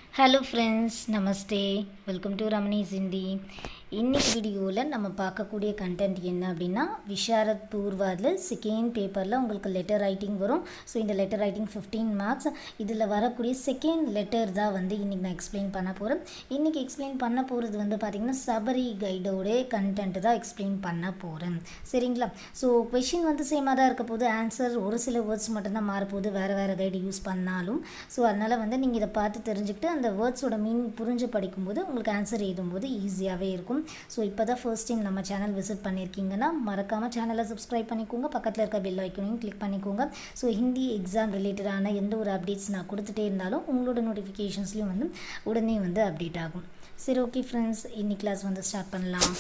hello friends நமஸ்தே welcome to Ramanis Hindi இன்னைக்கு வீடியோவில் நம்ம பார்க்கக்கூடிய கண்டென்ட் என்ன அப்படின்னா விஷாரத் பூர்வாதில் செகண்ட் பேப்பரில் உங்களுக்கு லெட்டர் ரைட்டிங் வரும் ஸோ இந்த லெட்டர் ரைட்டிங் ஃபிஃப்டீன் மார்க்ஸ் இதில் வரக்கூடிய செகண்ட் லெட்டர் தான் வந்து இன்றைக்கி நான் எக்ஸ்பிளைன் பண்ண போகிறேன் இன்றைக்கி எக்ஸ்பிளைன் பண்ண போகிறது வந்து பார்த்திங்கன்னா சபரி கைடோட கண்டென்ட் தான் எக்ஸ்பிளைன் பண்ண போகிறேன் சரிங்களா ஸோ கொஷின் வந்து சேமாக தான் இருக்க போது ஆன்சர் ஒரு சில வேர்ட்ஸ் மட்டும்தான் மாறப்போகுது வேறு வேறு கைடு யூஸ் பண்ணாலும் ஸோ அதனால் வந்து நீங்கள் இதை பார்த்து தெரிஞ்சுக்கிட்டு அந்த வேர்ட்ஸோட மீனிங் புரிஞ்சு படிக்கும்போது உங்களுக்கு ஆன்சர் எழுதும்போது ஈஸியாகவே இருக்கும் ஸோ இப்போ தான் ஃபர்ஸ்ட் டைம் நம்ம சேனல் விசிட் பண்ணியிருக்கீங்கன்னா மறக்காமல் சேனலை சப்ஸ்கிரைப் பண்ணிக்கோங்க பக்கத்தில் இருக்க பெல் ஐக்கனையும் கிளிக் பண்ணிக்கோங்க ஸோ ஹிந்தி எக்ஸாம் ரிலேட்டடான எந்த ஒரு அப்டேட்ஸ் நான் கொடுத்துட்டே இருந்தாலும் உங்களோட நோட்டிஃபிகேஷன்ஸ்லையும் வந்து உடனே வந்து அப்டேட் ஆகும் சரி ஓகே ஃப்ரெண்ட்ஸ் இன்னைக்கு கிளாஸ் வந்து ஸ்டார்ட் பண்ணலாம்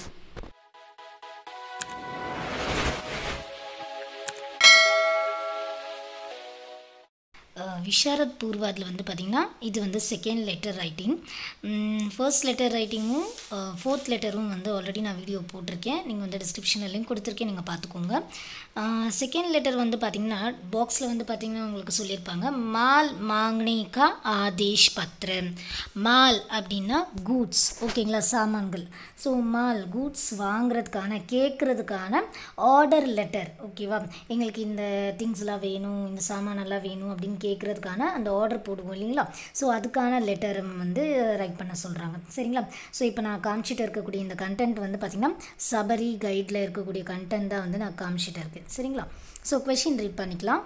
விஷாரத் பூர்வாதில் வந்து பார்த்திங்கன்னா இது வந்து second letter writing first letter ரைட்டிங்கும் ஃபோர்த் லெட்டரும் வந்து ஆல்ரெடி நான் வீடியோ போட்டிருக்கேன் நீங்கள் வந்து டிஸ்கிரிப்ஷனில் லிங்க் கொடுத்துருக்கேன் நீங்கள் பார்த்துக்கோங்க செகண்ட் லெட்டர் வந்து பார்த்திங்கன்னா பாக்ஸில் வந்து பார்த்திங்கன்னா உங்களுக்கு சொல்லியிருப்பாங்க மால் மாங்னே கா ஆதேஷ் பத்திரம் மால் அப்படின்னா கூட்ஸ் ஓகேங்களா சாமான்கள் ஸோ மால் கூட்ஸ் வாங்குறதுக்கான கேட்குறதுக்கான ஆர்டர் லெட்டர் ஓகேவா எங்களுக்கு இந்த திங்ஸ்லாம் வேணும் இந்த சாமானெல்லாம் வேணும் அப்படின்னு கேட்குறதுக்கான அந்த ஆர்டர் போடுவோம் இல்லைங்களா ஸோ அதுக்கான லெட்டர் வந்து ரைட் பண்ண சொல்கிறாங்க சரிங்களா ஸோ இப்போ நான் காமிச்சிட்டு இருக்கக்கூடிய இந்த கண்டென்ட் வந்து பார்த்திங்கன்னா சபரி கைடில் இருக்கக்கூடிய கண்டென்ட் தான் வந்து நான் காமிச்சிட்டு இருக்கேன் சரிங்களா ஸோ கொஷின் ரீட் பண்ணிக்கலாம்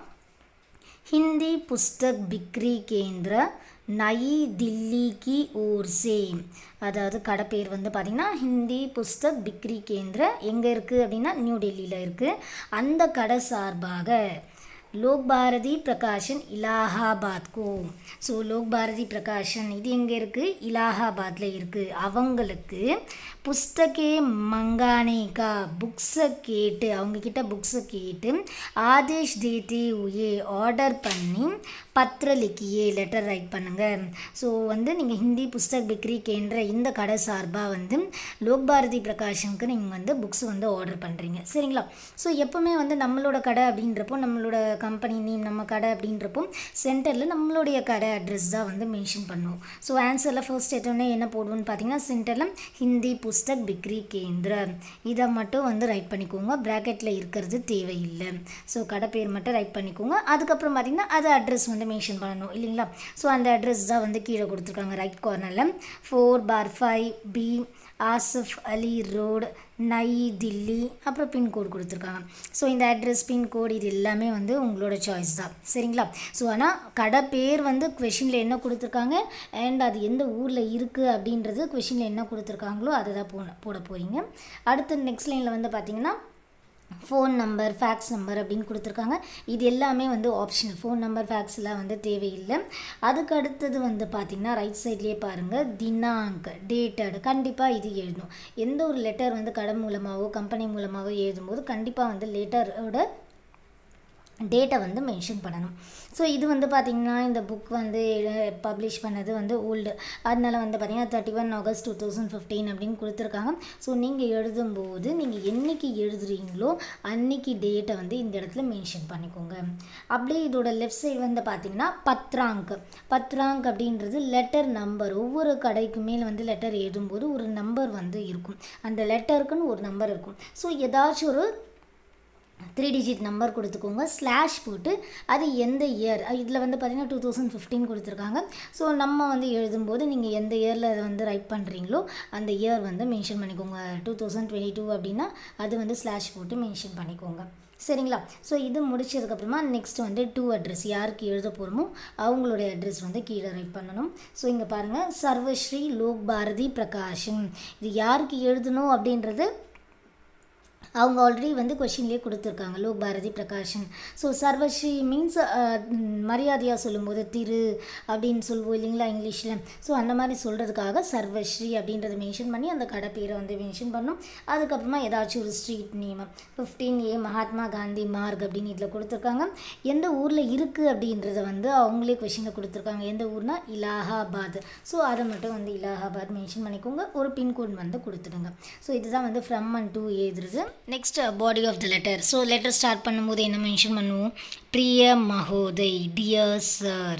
हिंदी पुस्तक बिक्री केंद्र நயி தில்லி கி ஓர் சே அதாவது கடை பேர் வந்து பார்த்திங்கன்னா ஹிந்தி புஸ்தக் பிக்ரி கேந்திர எங்கே இருக்குது அப்படின்னா நியூ டெல்லியில் இருக்குது அந்த கடை சார்பாக லோக் பாரதி பிரகாஷன் இலாஹாபாத் கோ ஸோ லோக் பாரதி பிரகாஷன் இது எங்கே இருக்குது இலாஹாபாத்தில் இருக்குது அவங்களுக்கு புஸ்தகே மங்கானேக்கா புக்ஸை கேட்டு அவங்கக்கிட்ட புக்ஸை கேட்டு ஆதேஷ் தேத்தே உயே ஆர்டர் பண்ணி பத்திர லிக்கியே லெட்டர் ரைட் பண்ணுங்கள் ஸோ வந்து நீங்கள் ஹிந்தி புஸ்தக் பிக்ரி கேன்ற இந்த கடை சார்பாக வந்து லோக் பாரதி பிரகாஷனுக்கு நீங்கள் வந்து புக்ஸ் வந்து ஆர்டர் பண்ணுறீங்க சரிங்களா ஸோ எப்போவுமே வந்து நம்மளோட கடை அப்படின்றப்போ நம்மளோட கம்பெனி நேம் நம்ம கடை அப்படின்றப்போ சென்டரில் நம்மளுடைய கடை அட்ரஸ் தான் வந்து மென்ஷன் பண்ணுவோம் ஸோ ஆன்சரில் ஃபர்ஸ்ட் எடுத்தோடனே என்ன போடுவோம்னு பார்த்தீங்கன்னா சென்டரில் ஹிந்தி புஸ்தக் பிக்ரி கேந்திர இதை மட்டும் வந்து ரைட் பண்ணிக்கோங்க ப்ராக்கெட்டில் இருக்கிறது தேவையில்லை ஸோ கடை பேர் மட்டும் ரைட் பண்ணிக்கோங்க அதுக்கப்புறம் பார்த்திங்கன்னா அது அட்ரஸ் வந்து மென்ஷன் பண்ணணும் இல்லைங்களா ஸோ அந்த அட்ரஸ் தான் வந்து கீழே கொடுத்துருக்காங்க ரைட் கார்னரில் four bar five B Asif Ali road Nai Dilli அப்புறம் பின்கோடு கொடுத்துருக்காங்க ஸோ இந்த அட்ரஸ் பின்கோடு இது எல்லாமே வந்து உங்களோட சாய்ஸ் தான் சரிங்களா ஸோ ஆனால் கடை பேர் வந்து கொஷினில் என்ன கொடுத்துருக்காங்க அண்ட் அது எந்த ஊரில் இருக்குது அப்படின்றது கொஷினில் என்ன கொடுத்துருக்காங்களோ அதை தான் போட போட போகிறீங்க அடுத்து நெக்ஸ்ட் லைனில் வந்து பார்த்தீங்கன்னா ஃபோன் நம்பர் ஃபேக்ஸ் நம்பர் அப்படின்னு கொடுத்துருக்காங்க இது எல்லாமே வந்து ஆப்ஷனல் ஃபோன் நம்பர் ஃபேக்ஸ்லாம் வந்து தேவையில்லை அதுக்கு அடுத்தது வந்து பார்த்திங்கன்னா ரைட் சைட்லேயே பாருங்கள் தினாங்க் டேட்டட் கண்டிப்பாக இது எழுதணும் எந்த ஒரு லெட்டர் வந்து கடை மூலமாகவோ கம்பெனி மூலமாகவோ எழுதும்போது கண்டிப்பாக வந்து லெட்டரோட டேட்டை வந்து மென்ஷன் பண்ணணும் ஸோ இது வந்து பார்த்திங்கன்னா இந்த புக் வந்து பப்ளிஷ் பண்ணது வந்து ஓல்டு அதனால வந்து பார்த்திங்கன்னா thirty one August two thousand fifteen அப்படின்னு கொடுத்துருக்காங்க ஸோ நீங்கள் எழுதும்போது நீங்கள் என்றைக்கு எழுதுறீங்களோ அன்னைக்கு டேட்டை வந்து இந்த இடத்துல மென்ஷன் பண்ணிக்கோங்க அப்படியே இதோட லெஃப்ட் சைடு வந்து பார்த்திங்கன்னா பத்ராங்க் பத்ராங்க் அப்படின்றது லெட்டர் நம்பர் ஒவ்வொரு கடைக்கு மேலே வந்து லெட்டர் எழுதும்போது ஒரு நம்பர் வந்து இருக்கும் அந்த லெட்டருக்குன்னு ஒரு நம்பர் இருக்கும் ஸோ ஏதாச்சும் ஒரு த்ரீ டிஜிட் நம்பர் கொடுத்துக்கோங்க ஸ்லாஷ் போட்டு அது எந்த இயர் இதில் வந்து பார்த்திங்கன்னா டூ தௌசண்ட் ஃபிஃப்டீன் கொடுத்துருக்காங்க ஸோ நம்ம வந்து எழுதும்போது நீங்கள் எந்த இயரில் அதை வந்து ரைட் பண்ணுறீங்களோ அந்த இயர் வந்து மென்ஷன் பண்ணிக்கோங்க டூ தௌசண்ட் டுவெண்ட்டி டூ அப்படின்னா அது வந்து ஸ்லாஷ் போட்டு மென்ஷன் பண்ணிக்கோங்க சரிங்களா ஸோ இது முடிச்சதுக்கப்புறமா நெக்ஸ்ட் வந்து டூ அட்ரஸ் யாருக்கு எழுத போகிறோமோ அவங்களுடைய அட்ரஸ் வந்து கீழே ரைட் பண்ணணும் ஸோ இங்கே பாருங்கள் சர்வஸ்ரீ லோக் பாரதி பிரகாஷன் இது யாருக்கு எழுதணும் அப்படின்றது அவங்க ஆல்ரெடி வந்து கொஷின்லேயே கொடுத்துருக்காங்க லோக் பாரதி பிரகாஷன் ஸோ சர்வஸ்ரீ மீன்ஸ் மரியாதையாக சொல்லும்போது திரு அப்படின்னு சொல்லுவோம் இல்லைங்களா இங்கிலீஷில் ஸோ அந்த மாதிரி சொல்கிறதுக்காக சர்வஸ்ரீ அப்படின்றத மென்ஷன் பண்ணி அந்த கடை பேரை வந்து மென்ஷன் பண்ணணும் அதுக்கப்புறமா ஏதாச்சும் ஒரு street name fifteen A Mahatma Gandhi Marg அப்படின்னு இதில் கொடுத்துருக்காங்க எந்த ஊரில் இருக்குது அப்படின்றத வந்து அவங்களே கொஷினில் கொடுத்துருக்காங்க எந்த ஊர்னா இலாஹாபாத் ஸோ அதை மட்டும் வந்து இலாஹாபாத் மென்ஷன் பண்ணிக்கோங்க ஒரு பின்கோட் வந்து கொடுத்துடுங்க ஸோ இதுதான் வந்து ஃப்ரம் அண்ட் டூ எழுதுறது next body of the letter so letter start பண்ணும்போது என்ன மென்ஷன் பண்ணுவோம் பிரிய மகோதை டியர் சார்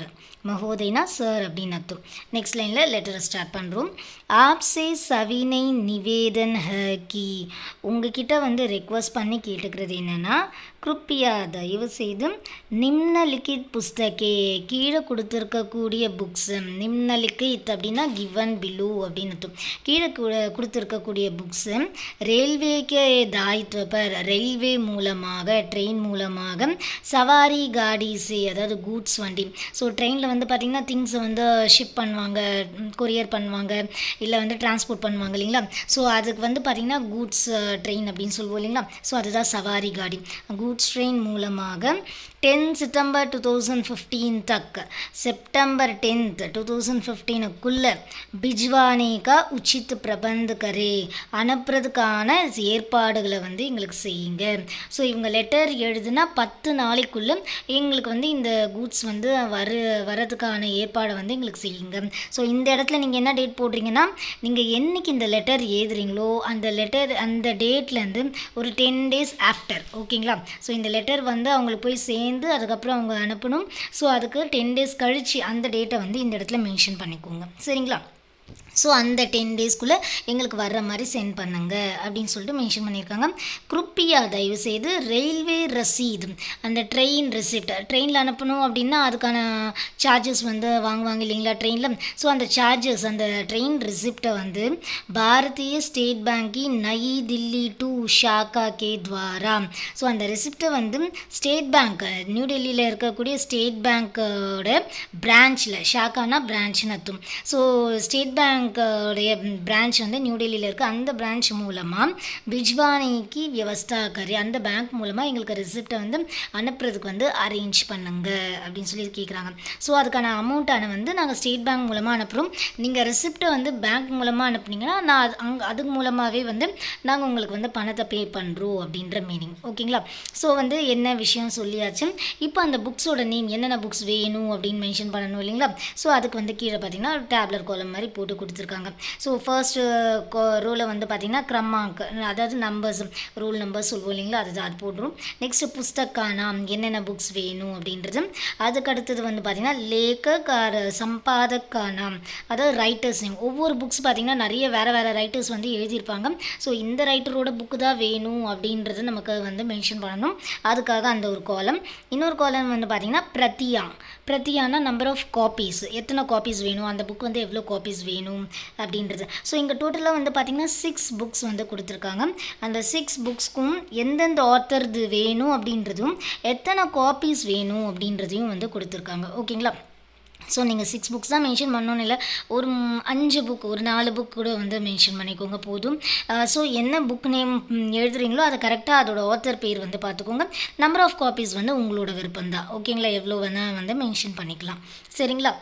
மகோதைனா சார் அப்படின்னு அர்த்தம் நெக்ஸ்ட் லைனில் லெட்டரை ஸ்டார்ட் பண்ணுறோம் ஆப்சே சவினை நிவேதன் ஹி உங்ககிட்ட வந்து ரெக்வஸ்ட் பண்ணி கேட்டுக்கிறது என்னென்னா கிருப்பியா தயவு செய்து நிம்னலிகித் புஸ்தகே கீழே கொடுத்துருக்கக்கூடிய புக்ஸ் நிம்னலிகித் அப்படின்னா கிவன் பிலு அப்படின்னு அர்த்தம் கீழே கு- கொடுத்துருக்கக்கூடிய புக்ஸு ரயில்வேக்கு தாயித்வ பர் ரயில்வே மூலமாக ட்ரெயின் மூலமாக சவாரி காடிஸு அதாவது கூட்ஸ் வண்டி ஸோ ட்ரெயினில் வந்து பார்த்திங்கன்னா திங்ஸை வந்து ஷிப் பண்ணுவாங்க கொரியர் பண்ணுவாங்க இல்லை வந்து டிரான்ஸ்போர்ட் பண்ணுவாங்க இல்லைங்களா ஸோ அதுக்கு வந்து பார்த்திங்கன்னா கூட்ஸ் ட்ரெயின் அப்படின்னு சொல்லுவோம் இல்லைங்களா ஸோ அதுதான் சவாரி காடி கூட்ஸ் ட்ரெயின் மூலமாக ten September two thousand fifteen தக் செப்டம்பர் டென்த் டூ தௌசண்ட் ஃபிஃப்டீனுக்குள்ளே பிஜ்வானே கா உச்சித் பிரபந்த் கரே அனுப்புறதுக்கான ஏற்பாடுகளை வந்து எங்களுக்கு செய்யுங்க ஸோ இவங்க லெட்டர் எழுதுனா பத்து நாளைக்குள்ளே எங்களுக்கு வந்து இந்த கூட்ஸ் வந்து வர வரதுக்கான ஏற்பாடை வந்து எங்களுக்கு செய்யுங்க ஸோ இந்த இடத்துல நீங்கள் என்ன டேட் போடுறீங்கன்னா நீங்கள் என்னைக்கு இந்த லெட்டர் எழுதுறீங்களோ அந்த லெட்டர் அந்த டேட்லேருந்து ஒரு டென் டேஸ் ஆஃப்டர் ஓகேங்களா ஸோ இந்த லெட்டர் வந்து அவங்களுக்கு போய் சேர்ந்து அதுக்கப்புறம் அவங்க அனுப்பணும் ஸோ அதுக்கு டென் டேஸ் கழிச்சு அந்த டேட்டை வந்து இந்த இடத்துல மென்ஷன் பண்ணிக்கோங்க சரிங்களா ஸோ அந்த டென் டேஸ்க்குள்ளே எங்களுக்கு வர்ற மாதிரி சென்ட் பண்ணுங்க அப்படின்னு சொல்லிட்டு மென்ஷன் பண்ணியிருக்காங்க குருப்பியா தயவு செய்து ரயில்வே ரசீது அந்த ட்ரெயின் ரெசிப்ட் ட்ரெயினில் அனுப்பணும் அப்படின்னா அதுக்கான சார்ஜஸ் வந்து வாங்குவாங்க இல்லைங்களா ட்ரெயினில் ஸோ அந்த சார்ஜஸ் அந்த ட்ரெயின் ரெசிப்டை வந்து பாரதிய ஸ்டேட் பேங்கி நயி தில்லி டு ஷாக்கா கே துவாரா ஸோ அந்த ரெசிப்டை வந்து ஸ்டேட் பேங்க் நியூ டெல்லியில் இருக்கக்கூடிய ஸ்டேட் பேங்க்கோட பிரான்ச்சில் ஷாக்கானா பிரான்ச்னு அர்த்தம் ஸோ ஸ்டேட் பேங்க்கோடைய பிரான்ச் வந்து நியூ டெல்லியில் இருக்குது அந்த பிரான்ச் மூலமாக பிஜ்வானிக்கு வியவஸ்தா கரி அந்த பேங்க் மூலமாக எங்களுக்கு ரெசிப்டை வந்து அனுப்புறதுக்கு வந்து அரேஞ்ச் பண்ணுங்க அப்படின்னு சொல்லி கேட்குறாங்க ஸோ அதுக்கான அமௌண்ட்டான வந்து நாங்கள் ஸ்டேட் பேங்க் மூலமாக அனுப்புகிறோம் நீங்கள் ரெசிப்டை வந்து பேங்க் மூலமாக அனுப்புனீங்கன்னா நான் அது அங்கே அது மூலமாகவே வந்து நாங்கள் உங்களுக்கு வந்து பணத்தை பே பண்ணுறோம் அப்படின்ற மீனிங் ஓகேங்களா ஸோ வந்து என்ன விஷயம் சொல்லியாச்சு இப்போ அந்த புக்ஸோட நேம் என்னென்ன புக்ஸ் வேணும் அப்படின்னு மென்ஷன் பண்ணணும் இல்லைங்களா ஸோ அதுக்கு வந்து கீழே பார்த்தீங்கன்னா டேப்லர் கோலம் மாதிரி போட்டு கொடுத்துருக்காங்க ஸோ ஃபர்ஸ்ட் ரோவில் வந்து பார்த்தீங்கன்னா க்ரமாங்க் அதாவது நம்பர்ஸ் ரோல் நம்பர்ஸ் சொல்லுவோம் இல்லைங்களா அது அது போட்டுரும் நெக்ஸ்ட் புஸ்தக்கானா என்னென்ன புக்ஸ் வேணும் அப்படின்றது அதுக்கு அடுத்தது வந்து பார்த்தீங்கன்னா லேக்கக் ஆர் சம்பாதக்கானா அதாவது ரைட்டர்ஸ் நேம் ஒவ்வொரு புக்ஸ் பார்த்தீங்கன்னா நிறைய வேறு வேறு ரைட்டர்ஸ் வந்து எழுதியிருப்பாங்க ஸோ இந்த ரைட்டரோட புக்கு தான் வேணும் அப்படின்றது நமக்கு வந்து மென்ஷன் பண்ணணும் அதுக்காக அந்த ஒரு காலம் இன்னொரு காலம் வந்து பார்த்தீங்கன்னா பிரதியா பிரதியானா நம்பர் ஆஃப் காப்பீஸ் எத்தனை காப்பீஸ் வேணும் அந்த புக் வந்து எவ்வளோ காப்பீஸ் வேணும் அப்படின்றது ஸோ இங்கே டோட்டலாக வந்து பார்த்திங்கன்னா சிக்ஸ் புக்ஸ் வந்து கொடுத்துருக்காங்க அந்த சிக்ஸ் புக்ஸ்க்கும் எந்தெந்த ஆத்தர்து வேணும் அப்படின்றதும் எத்தனை காப்பீஸ் வேணும் அப்படின்றதையும் வந்து கொடுத்துருக்காங்க ஓகேங்களா ஸோ நீங்கள் சிக்ஸ் புக்ஸ் தான் மென்ஷன் பண்ணணும்னு இல்லை ஒரு ம், அஞ்சு புக் ஒரு நாலு புக் கூட வந்து மென்ஷன் பண்ணிக்கோங்க போதும் ஸோ என்ன புக் நேம் எழுதுறீங்களோ அதை கரெக்டாக அதோட ஆத்தர் பேர் வந்து பார்த்துக்கோங்க நம்பர் ஆஃப் காப்பீஸ் வந்து உங்களோட விருப்பம் தான் ஓகேங்களா எவ்வளோ வேணால் வந்து மென்ஷன் பண்ணிக்கலாம் சரிங்களா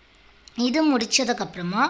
இது முடிச்சதுக்கப்புறமா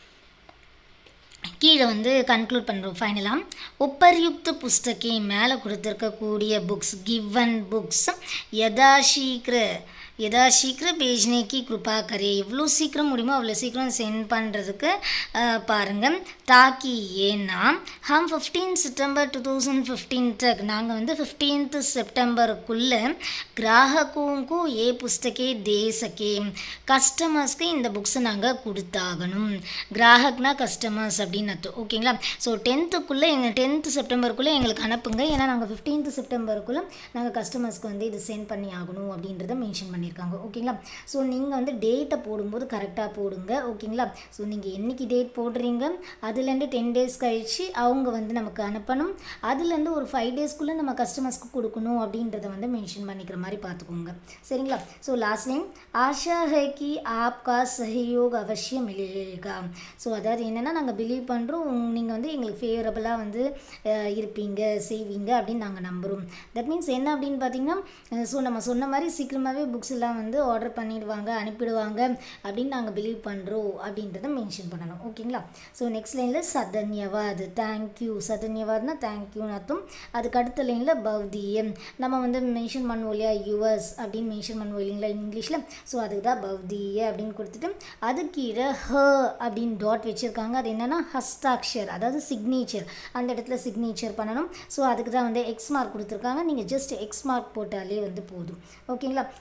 கீழே வந்து கன்க்ளூட் பண்ணுறோம் ஃபைனலாக உப்பர்யுக்த புஸ்தகே மேலே கொடுத்துருக்கக்கூடிய புக்ஸ் கிவன் புக்ஸ் யதாசீக்கிர யதா சீக்கிர பேஜ்னேக்கி கிருபா கரே எவ்வளோ சீக்கிரம் முடியுமோ அவ்வளோ சீக்கிரம் சென்ட் பண்ணுறதுக்கு பாருங்கள் தாக்கி ஏன்னா ஹம் fifteen September two thousand fifteen தக் நாங்கள் வந்து ஃபிஃப்டீன்த் செப்டம்பருக்குள்ளே கிராஹகோங்கும் ஏ புஸ்தகே தே சகே கஸ்டமர்ஸ்க்கு இந்த புக்ஸை நாங்கள் கொடுத்தாகணும் கிராஹக்னா கஸ்டமர்ஸ் அப்படின்னு அர்த்தம் ஓகேங்களா ஸோ டென்த்துக்குள்ளே எங்கள் டென்த்து செப்டம்பருக்குள்ளே எங்களுக்கு அனுப்புங்க ஏன்னா நாங்கள் ஃபிஃப்டீன்த் செப்டம்பருக்குள்ளே நாங்கள் கஸ்டமர்ஸ்க்கு வந்து இது சென்ட் பண்ணி ஆகணும் அப்படின்றத மென்ஷன் பண்ணியிருக்காங்க ஓகேங்களா ஸோ நீங்கள் வந்து டேட்டை போடும்போது கரெக்டாக போடுங்க ஓகேங்களா ஸோ நீங்கள் என்னைக்கு டேட் போடுறீங்க அதுலேருந்து டென் டேஸ் கழித்து அவங்க வந்து நமக்கு அனுப்பணும் அதுலேருந்து ஒரு ஃபைவ் டேஸ்க்குள்ளே நம்ம கஸ்டமர்ஸ்க்கு கொடுக்கணும் அப்படின்றத வந்து மென்ஷன் பண்ணிக்கிற மாதிரி பார்த்துக்கோங்க சரிங்களா ஸோ லாஸ்ட் டைம் ஆஷா है कि आपका सहयोग அவசியம் மிலேகா ஸோ அதாவது என்னென்னா நாங்கள் பிலீவ் பண்ணுறோம் நீங்கள் வந்து எங்களுக்கு ஃபேவரபுளாக வந்து அஹ், இருப்பீங்க செய்வீங்க அப்படின்னு நாங்கள் நம்புகிறோம் தட் மீன்ஸ் என்ன அப்படின்னு பார்த்தீங்கன்னா ஸோ நம்ம சொன்ன மாதிரி சீக்கிரமாகவே புக்ஸ் எல்லாம் வந்து ஆர்டர் பண்ணிடுவாங்க அனுப்பிடுவாங்க அப்படின்னு நாங்கள் பிலீவ் பண்ணுறோம் அப்படின்றத மென்ஷன் பண்ணணும் ஓகேங்களா ஸோ நெக்ஸ்ட் லைனில் சதன்யவாத் தேங்க்யூ சதன்யவாத்னா தேங்க்யூன்னு அர்த்தம் அதுக்கு அடுத்த லைனில் பௌதியம் நம்ம வந்து மென்ஷன் பண்ணுவோம் இல்லையா யுஎஸ் அப்படின்னு மென்ஷன் பண்ணுவோம் இல்லைங்களா இங்கிலீஷில் ஸோ அதுக்கு தான் பௌதிய அப்படின்னு கொடுத்துட்டு அது கீழே ஹ அப்படின்னு டாட் வச்சுருக்காங்க அது என்னென்னா ஹஸ்தாக்ஷர் அதாவது சிக்னேச்சர் அந்த இடத்துல சிக்னேச்சர் பண்ணணும் ஸோ அதுக்கு தான் வந்து எக்ஸ் மார்க் கொடுத்துருக்காங்க நீங்கள் ஜஸ்ட் எக்ஸ் மார்க் போட்டாலே வந்து போதும் ஓகேங்களா ஸோ நீங்கள்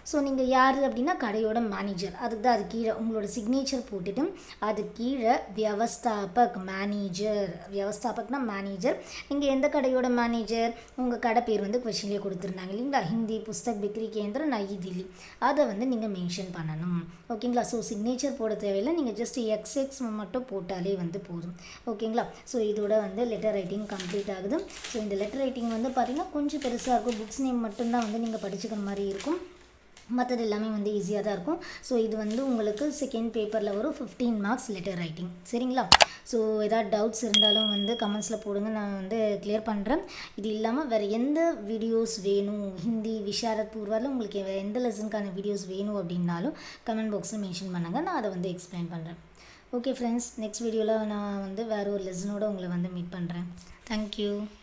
யார் அப்படின்னா கடையோட மேனேஜர் அதுக்கு தான் அது கீழே உங்களோட சிக்னேச்சர் போட்டுட்டு அது கீழே வியவஸ்தாபக் மேனேஜர் வியவஸ்தாபக்னா மேனேஜர் நீங்கள் எந்த கடையோட மேனேஜர் உங்கள் கடை பேர் வந்து கொஷின்லேயே கொடுத்துருந்தாங்க இல்லைங்களா ஹிந்தி புஸ்தக் பிக்ரி கேந்திரம் நயி தில்லி அதை வந்து நீங்கள் மென்ஷன் பண்ணணும் ஓகேங்களா ஸோ சிக்னேச்சர் போட தேவையில்லை நீங்கள் ஜஸ்ட் எக்ஸ் எக்ஸ் மட்டும் போட்டாலே வந்து போதும் ஓகேங்களா ஸோ இதோட வந்து லெட்டர் ரைட்டிங் கம்ப்ளீட் ஆகுது ஸோ இந்த லெட்டர் ரைட்டிங் வந்து பார்த்திங்கன்னா கொஞ்சம் பெருசாக இருக்கும் புக்ஸ் நேம் மட்டும்தான் வந்து நீங்கள் படிச்சுக்கிற மாதிரி இருக்கும் மற்றது எல்லாமே வந்து ஈஸியாக தான் இருக்கும் ஸோ இது வந்து உங்களுக்கு செகண்ட் பேப்பரில் வரும் ஃபிஃப்டீன் மார்க்ஸ் லெட்டர் ரைட்டிங் சரிங்களா ஸோ ஏதாவது டவுட்ஸ் இருந்தாலும் வந்து கமெண்ட்ஸில் போடுங்க நான் வந்து கிளியர் பண்ணுறேன் இது இல்லாமல் வேறு எந்த வீடியோஸ் வேணும் ஹிந்தி விஷாரத் பூர்வாவில் உங்களுக்கு வேறு எந்த லெசனுக்கான வீடியோஸ் வேணும் அப்படின்னாலும் கமெண்ட் பாக்ஸில் மென்ஷன் பண்ணுங்கள் நான் அதை வந்து எக்ஸ்பிளைன் பண்ணுறேன் ஓகே ஃப்ரெண்ட்ஸ் நெக்ஸ்ட் வீடியோவில் நான் வந்து வேறு ஒரு லெசனோட உங்களை வந்து மீட் பண்ணுறேன் தேங்க்யூ